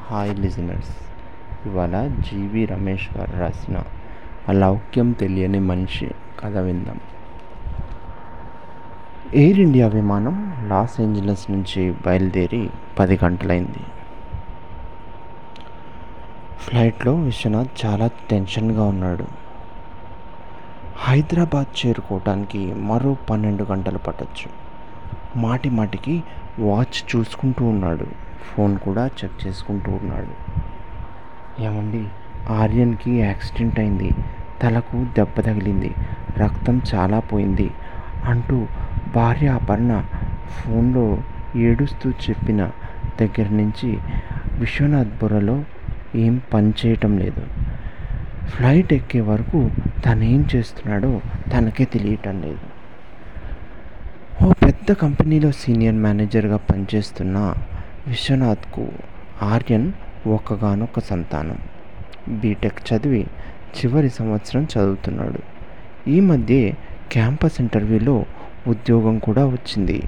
hi listeners ఇవాళ జీవి రమేష్ గారు రాసిన అలౌక్యం తెలియని మనిషి కథ విందాం ఎయిర్ ఇండియా విమానం లాస్ ఏంజలస్ నుంచి బయలుదేరి పది గంటలైంది ఫ్లైట్లో విశ్వనాథ్ చాలా టెన్షన్గా ఉన్నాడు హైదరాబాద్ చేరుకోవటానికి మరో పన్నెండు గంటలు పట్టొచ్చు మాటి మాటికి వాచ్ చూసుకుంటూ ఉన్నాడు ఫోన్ కూడా చెక్ చేసుకుంటూ ఉన్నాడు ఏమండి ఆర్యన్కి యాక్సిడెంట్ అయింది తలకు దెబ్బ తగిలింది రక్తం చాలా పోయింది అంటూ భార్య అపర్ణ ఫోన్లో ఏడుస్తూ చెప్పిన దగ్గర నుంచి విశ్వనాథ్ బుర్రలో ఏం పని చేయటం లేదు ఫ్లైట్ ఎక్కే వరకు తనేం చేస్తున్నాడో తనకే తెలియటం లేదు ఓ పెద్ద కంపెనీలో సీనియర్ మేనేజర్గా పనిచేస్తున్న విశ్వనాథ్కు ఆర్యన్ ఒక్కగానొక్క సంతానం బీటెక్ చదివి చివరి సంవత్సరం చదువుతున్నాడు ఈ మధ్య క్యాంపస్ ఇంటర్వ్యూలో ఉద్యోగం కూడా వచ్చింది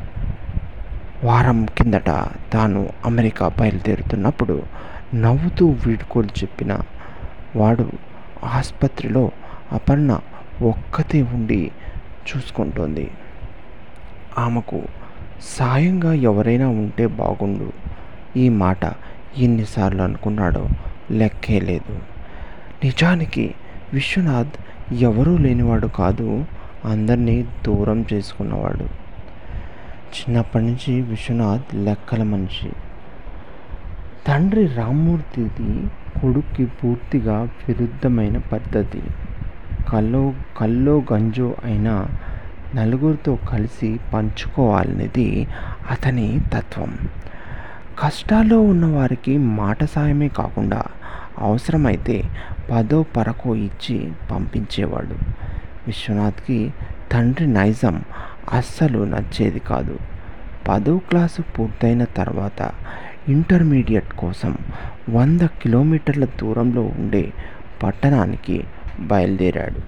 వారం కిందట తాను అమెరికా బయలుదేరుతున్నప్పుడు నవ్వుతూ వీడ్కోలు చెప్పిన వాడు ఆసుపత్రిలో అపర్ణ ఒక్కతే ఉండి చూసుకుంటోంది ఆమెకు సాయంగా ఎవరైనా ఉంటే బాగుండు ఈ మాట ఎన్నిసార్లు అనుకున్నాడో లెక్కే లేదు నిజానికి విశ్వనాథ్ ఎవరూ లేనివాడు కాదు అందరినీ దూరం చేసుకున్నవాడు చిన్నప్పటి నుంచి విశ్వనాథ్ లెక్కల మనిషి తండ్రి రామ్మూర్తిది కొడుక్కి పూర్తిగా విరుద్ధమైన పద్ధతి కల్లో కల్లో గంజో అయినా నలుగురితో కలిసి పంచుకోవాలనేది అతని తత్వం కష్టాల్లో ఉన్నవారికి మాట సాయమే కాకుండా అవసరమైతే పదో పరకో ఇచ్చి పంపించేవాడు విశ్వనాథ్కి తండ్రి నైజం అస్సలు నచ్చేది కాదు పదో క్లాసు పూర్తయిన తర్వాత ఇంటర్మీడియట్ కోసం వంద కిలోమీటర్ల దూరంలో ఉండే పట్టణానికి బయలుదేరాడు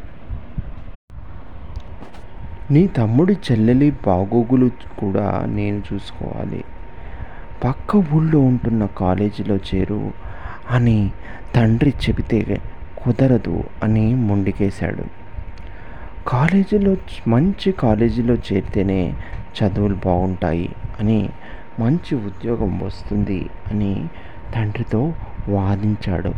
నీ తమ్ముడి చెల్లెలి బాగోగులు కూడా నేను చూసుకోవాలి పక్క ఊళ్ళో ఉంటున్న కాలేజీలో చేరు అని తండ్రి చెబితే కుదరదు అని మొండికేశాడు కాలేజీలో మంచి కాలేజీలో చేరితేనే చదువులు బాగుంటాయి అని మంచి ఉద్యోగం వస్తుంది అని తండ్రితో వాదించాడు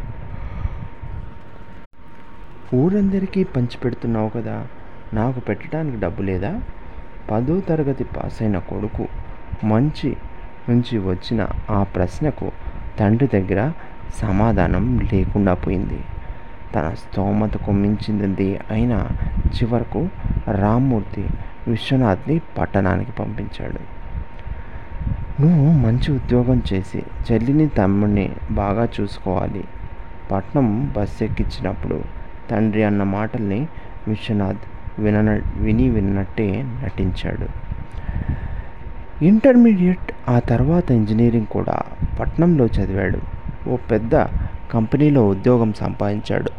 ఊరందరికీ పంచిపెడుతున్నావు కదా నాకు పెట్టడానికి డబ్బు లేదా పదో తరగతి పాస్ అయిన కొడుకు మంచి నుంచి వచ్చిన ఆ ప్రశ్నకు తండ్రి దగ్గర సమాధానం లేకుండా పోయింది తన స్తోమతకు మించింది అయినా చివరకు రామ్మూర్తి విశ్వనాథ్ని పట్టణానికి పంపించాడు నువ్వు మంచి ఉద్యోగం చేసి చెల్లిని తమ్ముడిని బాగా చూసుకోవాలి పట్నం బస్ ఎక్కించినప్పుడు తండ్రి అన్న మాటల్ని విశ్వనాథ్ విన విని విన్నట్టే నటించాడు ఇంటర్మీడియట్ ఆ తర్వాత ఇంజనీరింగ్ కూడా పట్నంలో చదివాడు ఓ పెద్ద కంపెనీలో ఉద్యోగం సంపాదించాడు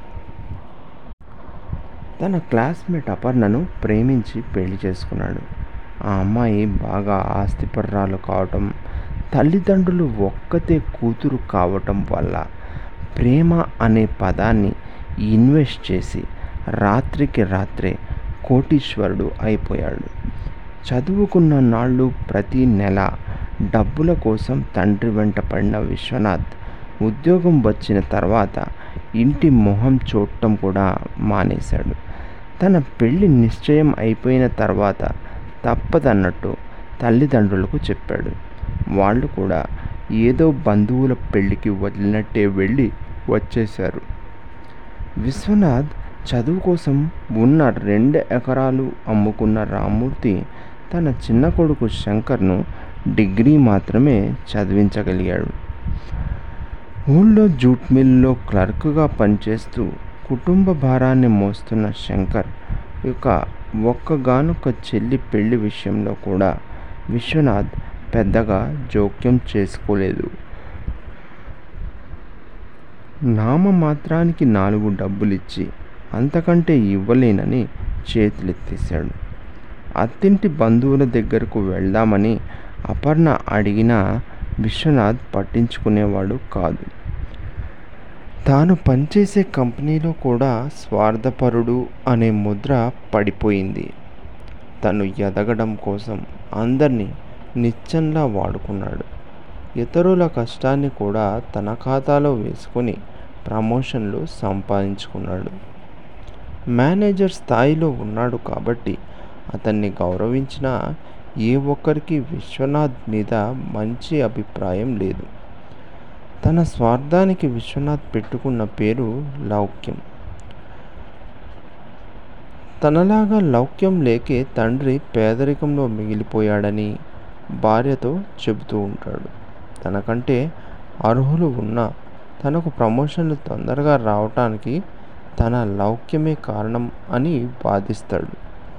తన క్లాస్మేట్ అపర్ణను ప్రేమించి పెళ్లి చేసుకున్నాడు ఆ అమ్మాయి బాగా ఆస్తిపర్రాలు కావటం తల్లిదండ్రులు ఒక్కతే కూతురు కావటం వల్ల ప్రేమ అనే పదాన్ని ఇన్వెస్ట్ చేసి రాత్రికి రాత్రే కోటీశ్వరుడు అయిపోయాడు చదువుకున్న నాళ్ళు ప్రతి నెల డబ్బుల కోసం తండ్రి వెంట పడిన విశ్వనాథ్ ఉద్యోగం వచ్చిన తర్వాత ఇంటి మొహం చూడటం కూడా మానేశాడు తన పెళ్లి నిశ్చయం అయిపోయిన తర్వాత తప్పదన్నట్టు తల్లిదండ్రులకు చెప్పాడు వాళ్ళు కూడా ఏదో బంధువుల పెళ్లికి వదిలినట్టే వెళ్ళి వచ్చేశారు విశ్వనాథ్ చదువు కోసం ఉన్న రెండు ఎకరాలు అమ్ముకున్న రామ్మూర్తి తన చిన్న కొడుకు శంకర్ను డిగ్రీ మాత్రమే చదివించగలిగాడు ఊళ్ళో జూట్ మిల్లో క్లర్క్గా పనిచేస్తూ కుటుంబ భారాన్ని మోస్తున్న శంకర్ యొక్క ఒక్కగానొక్క చెల్లి పెళ్లి విషయంలో కూడా విశ్వనాథ్ పెద్దగా జోక్యం చేసుకోలేదు నామమాత్రానికి నాలుగు డబ్బులిచ్చి అంతకంటే ఇవ్వలేనని చేతులెత్తేశాడు అత్తింటి బంధువుల దగ్గరకు వెళ్దామని అపర్ణ అడిగినా విశ్వనాథ్ పట్టించుకునేవాడు కాదు తాను పనిచేసే కంపెనీలో కూడా స్వార్థపరుడు అనే ముద్ర పడిపోయింది తను ఎదగడం కోసం అందరినీ నిత్యంలా వాడుకున్నాడు ఇతరుల కష్టాన్ని కూడా తన ఖాతాలో వేసుకొని ప్రమోషన్లు సంపాదించుకున్నాడు మేనేజర్ స్థాయిలో ఉన్నాడు కాబట్టి అతన్ని గౌరవించిన ఏ ఒక్కరికి విశ్వనాథ్ మీద మంచి అభిప్రాయం లేదు తన స్వార్థానికి విశ్వనాథ్ పెట్టుకున్న పేరు లౌక్యం తనలాగా లౌక్యం లేకే తండ్రి పేదరికంలో మిగిలిపోయాడని భార్యతో చెబుతూ ఉంటాడు తనకంటే అర్హులు ఉన్న తనకు ప్రమోషన్లు తొందరగా రావటానికి తన లౌక్యమే కారణం అని వాదిస్తాడు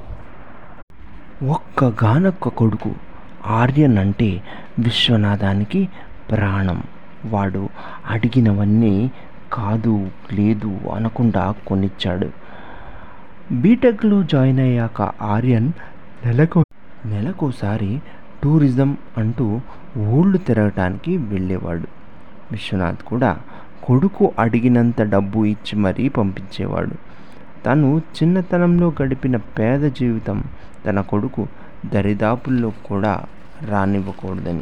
ఒక్కగానొక్క కొడుకు ఆర్యన్ అంటే విశ్వనాథానికి ప్రాణం వాడు అడిగినవన్నీ కాదు లేదు అనకుండా కొనిచ్చాడు బీటెక్లో జాయిన్ అయ్యాక ఆర్యన్ నెలకు నెలకోసారి టూరిజం అంటూ ఊళ్ళు తిరగటానికి వెళ్ళేవాడు విశ్వనాథ్ కూడా కొడుకు అడిగినంత డబ్బు ఇచ్చి మరీ పంపించేవాడు తను చిన్నతనంలో గడిపిన పేద జీవితం తన కొడుకు దరిదాపుల్లో కూడా రానివ్వకూడదని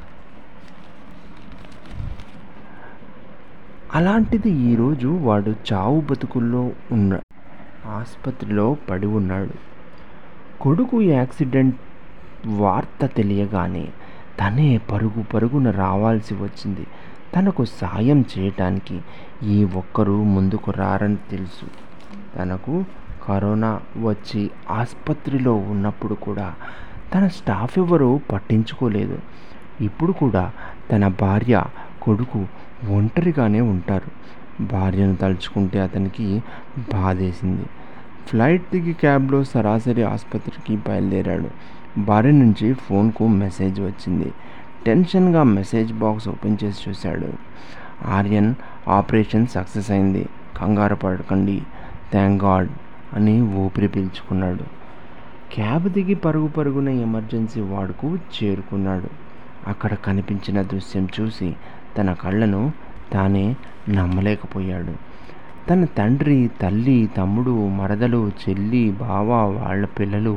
అలాంటిది ఈరోజు వాడు చావు బతుకుల్లో ఉన్న ఆసుపత్రిలో పడి ఉన్నాడు కొడుకు యాక్సిడెంట్ వార్త తెలియగానే తనే పరుగు పరుగున రావాల్సి వచ్చింది తనకు సాయం చేయటానికి ఏ ఒక్కరూ ముందుకు రారని తెలుసు తనకు కరోనా వచ్చి ఆసుపత్రిలో ఉన్నప్పుడు కూడా తన స్టాఫ్ ఎవరూ పట్టించుకోలేదు ఇప్పుడు కూడా తన భార్య కొడుకు ఒంటరిగానే ఉంటారు భార్యను తలుచుకుంటే అతనికి బాధేసింది ఫ్లైట్ దిగి క్యాబ్లో సరాసరి ఆసుపత్రికి బయలుదేరాడు భార్య నుంచి ఫోన్కు మెసేజ్ వచ్చింది టెన్షన్గా మెసేజ్ బాక్స్ ఓపెన్ చేసి చూశాడు ఆర్యన్ ఆపరేషన్ సక్సెస్ అయింది కంగారు పడకండి థ్యాంక్ గాడ్ అని ఊపిరి పీల్చుకున్నాడు క్యాబ్ దిగి పరుగు పరుగున ఎమర్జెన్సీ వార్డుకు చేరుకున్నాడు అక్కడ కనిపించిన దృశ్యం చూసి తన కళ్ళను తానే నమ్మలేకపోయాడు తన తండ్రి తల్లి తమ్ముడు మరదలు చెల్లి బావ వాళ్ళ పిల్లలు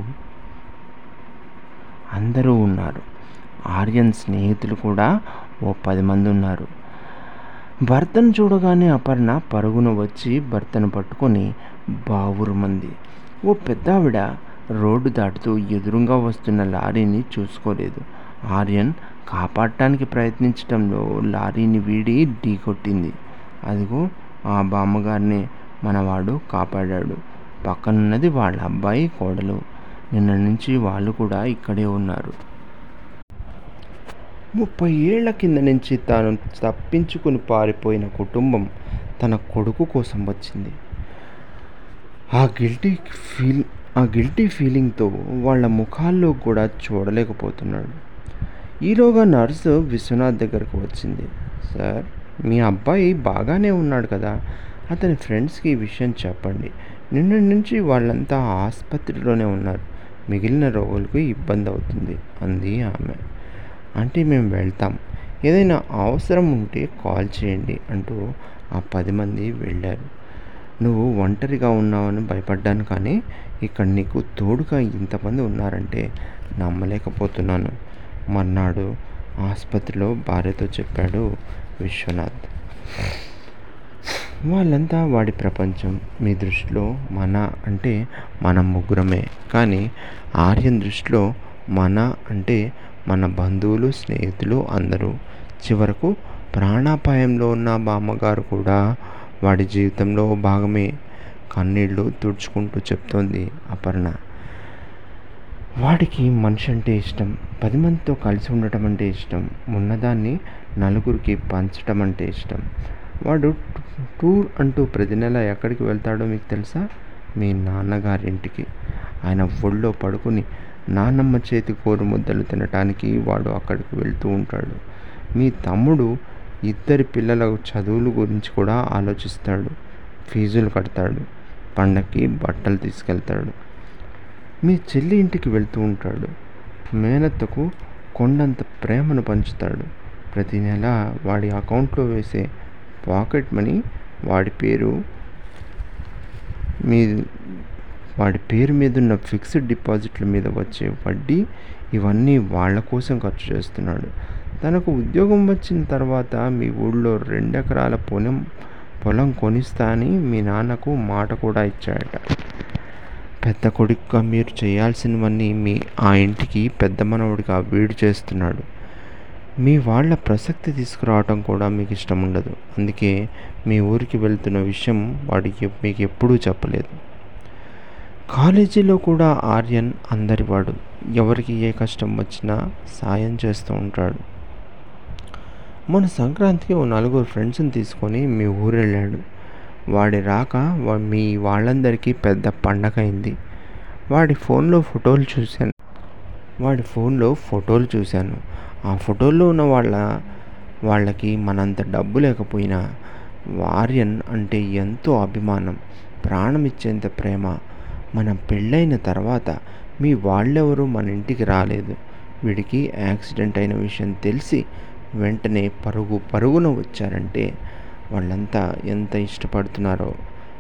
అందరూ ఉన్నారు ఆర్యన్ స్నేహితులు కూడా ఓ పది మంది ఉన్నారు భర్తను చూడగానే అపర్ణ పరుగున వచ్చి భర్తను పట్టుకొని బావురుమంది ఓ పెద్దావిడ రోడ్డు దాటుతూ ఎదురుగా వస్తున్న లారీని చూసుకోలేదు ఆర్యన్ కాపాడటానికి ప్రయత్నించడంలో లారీని వీడి ఢీకొట్టింది అదిగో ఆ బామ్మగారిని మనవాడు కాపాడాడు పక్కనున్నది వాళ్ళ అబ్బాయి కోడలు నిన్న నుంచి వాళ్ళు కూడా ఇక్కడే ఉన్నారు ముప్పై ఏళ్ల కింద నుంచి తాను తప్పించుకుని పారిపోయిన కుటుంబం తన కొడుకు కోసం వచ్చింది ఆ గిల్టీ ఫీల్ ఆ గిల్టీ ఫీలింగ్తో వాళ్ళ ముఖాల్లో కూడా చూడలేకపోతున్నాడు ఈలోగా నర్సు విశ్వనాథ్ దగ్గరకు వచ్చింది సార్ మీ అబ్బాయి బాగానే ఉన్నాడు కదా అతని ఫ్రెండ్స్కి ఈ విషయం చెప్పండి నిన్న నుంచి వాళ్ళంతా ఆసుపత్రిలోనే ఉన్నారు మిగిలిన రోగులకు ఇబ్బంది అవుతుంది అంది ఆమె అంటే మేము వెళ్తాం ఏదైనా అవసరం ఉంటే కాల్ చేయండి అంటూ ఆ పది మంది వెళ్ళారు నువ్వు ఒంటరిగా ఉన్నావని భయపడ్డాను కానీ ఇక్కడ నీకు తోడుగా ఇంతమంది ఉన్నారంటే నమ్మలేకపోతున్నాను మర్నాడు ఆసుపత్రిలో భార్యతో చెప్పాడు విశ్వనాథ్ వాళ్ళంతా వాడి ప్రపంచం మీ దృష్టిలో మన అంటే మన ముగ్గురమే కానీ ఆర్యన్ దృష్టిలో మన అంటే మన బంధువులు స్నేహితులు అందరూ చివరకు ప్రాణాపాయంలో ఉన్న బామ్మగారు కూడా వాడి జీవితంలో భాగమే కన్నీళ్లు తుడుచుకుంటూ చెప్తోంది అపర్ణ వాడికి మనిషి అంటే ఇష్టం పది మందితో కలిసి ఉండటం అంటే ఇష్టం ఉన్నదాన్ని నలుగురికి పంచటం అంటే ఇష్టం వాడు టూర్ అంటూ ప్రతి నెల ఎక్కడికి వెళ్తాడో మీకు తెలుసా మీ నాన్నగారింటికి ఆయన ఒళ్ళో పడుకుని నాన్నమ్మ చేతి కోరు ముద్దలు తినటానికి వాడు అక్కడికి వెళ్తూ ఉంటాడు మీ తమ్ముడు ఇద్దరి పిల్లల చదువుల గురించి కూడా ఆలోచిస్తాడు ఫీజులు కడతాడు పండక్కి బట్టలు తీసుకెళ్తాడు మీ చెల్లి ఇంటికి వెళ్తూ ఉంటాడు మేనత్తకు కొండంత ప్రేమను పంచుతాడు ప్రతి నెల వాడి అకౌంట్లో వేసే పాకెట్ మనీ వాడి పేరు మీ వాడి పేరు మీద ఉన్న ఫిక్స్డ్ డిపాజిట్ల మీద వచ్చే వడ్డీ ఇవన్నీ వాళ్ళ కోసం ఖర్చు చేస్తున్నాడు తనకు ఉద్యోగం వచ్చిన తర్వాత మీ ఊళ్ళో రెండెకరాల పొలం పొలం కొనిస్తా అని మీ నాన్నకు మాట కూడా ఇచ్చాడట పెద్ద కొడుకుగా మీరు చేయాల్సినవన్నీ మీ ఆ ఇంటికి పెద్ద మనవడిగా వీడు చేస్తున్నాడు మీ వాళ్ళ ప్రసక్తి తీసుకురావటం కూడా మీకు ఇష్టం ఉండదు అందుకే మీ ఊరికి వెళ్తున్న విషయం వాడికి మీకు ఎప్పుడూ చెప్పలేదు కాలేజీలో కూడా ఆర్యన్ అందరివాడు ఎవరికి ఏ కష్టం వచ్చినా సాయం చేస్తూ ఉంటాడు మన సంక్రాంతికి ఓ నలుగురు ఫ్రెండ్స్ని తీసుకొని మీ ఊరు వెళ్ళాడు వాడి రాక వా- మీ వాళ్ళందరికీ పెద్ద పండగ అయింది వాడి ఫోన్లో ఫోటోలు చూశాను వాడి ఫోన్లో ఫోటోలు చూశాను ఆ ఫోటోల్లో ఉన్న వాళ్ళ వాళ్ళకి మనంత డబ్బు లేకపోయినా ఆర్యన్ అంటే ఎంతో అభిమానం ప్రాణం ఇచ్చేంత ప్రేమ మన పెళ్ళైన తర్వాత మీ వాళ్ళెవరూ మన ఇంటికి రాలేదు వీడికి యాక్సిడెంట్ అయిన విషయం తెలిసి వెంటనే పరుగు పరుగున వచ్చారంటే వాళ్ళంతా ఎంత ఇష్టపడుతున్నారో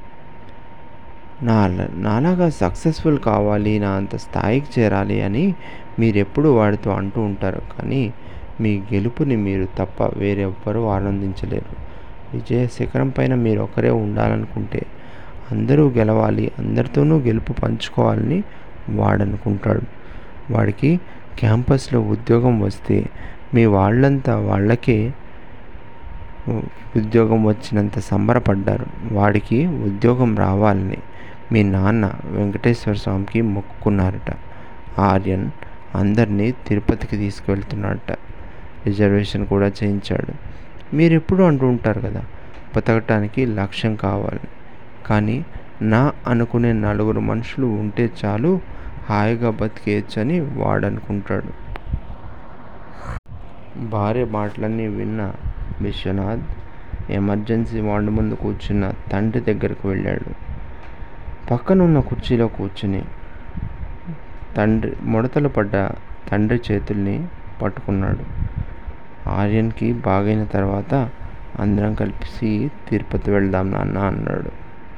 నా నాలాగా సక్సెస్ఫుల్ కావాలి నా అంత స్థాయికి చేరాలి అని మీరెప్పుడు వాడితో అంటూ ఉంటారు కానీ మీ గెలుపుని మీరు తప్ప వేరెవ్వరూ ఆనందించలేరు విజయ శిఖరం పైన మీరు ఒకరే ఉండాలనుకుంటే అందరూ గెలవాలి అందరితోనూ గెలుపు పంచుకోవాలని వాడనుకుంటాడు వాడికి క్యాంపస్లో ఉద్యోగం వస్తే మీ వాళ్ళంతా వాళ్ళకే ఉద్యోగం వచ్చినంత సంబరపడ్డారు వాడికి ఉద్యోగం రావాలని మీ నాన్న వెంకటేశ్వర స్వామికి మొక్కుకున్నారట ఆర్యన్ అందరినీ తిరుపతికి తీసుకువెళ్తున్నాడట రిజర్వేషన్ కూడా చేయించాడు మీరు ఎప్పుడూ అంటూ ఉంటారు కదా బతకటానికి లక్ష్యం కావాలి కానీ నా అనుకునే నలుగురు మనుషులు ఉంటే చాలు హాయిగా బతికేయచ్చని వాడనుకుంటాడు భార్య మాటలన్నీ విన్న విశ్వనాథ్ ఎమర్జెన్సీ వార్డు ముందు కూర్చున్న తండ్రి దగ్గరకు వెళ్ళాడు పక్కనున్న కుర్చీలో కూర్చుని తండ్రి ముడతలు పడ్డ తండ్రి చేతుల్ని పట్టుకున్నాడు ఆర్యన్కి బాగైన తర్వాత అందరం కలిసి తిరుపతి వెళ్దాం నాన్న అన్నాడు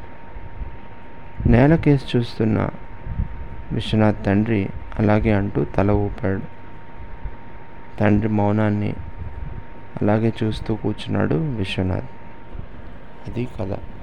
నేల కేసు చూస్తున్న విశ్వనాథ్ తండ్రి అలాగే అంటూ తల ఊపాడు తండ్రి మౌనాన్ని అలాగే చూస్తూ కూర్చున్నాడు విశ్వనాథ్ అది కథ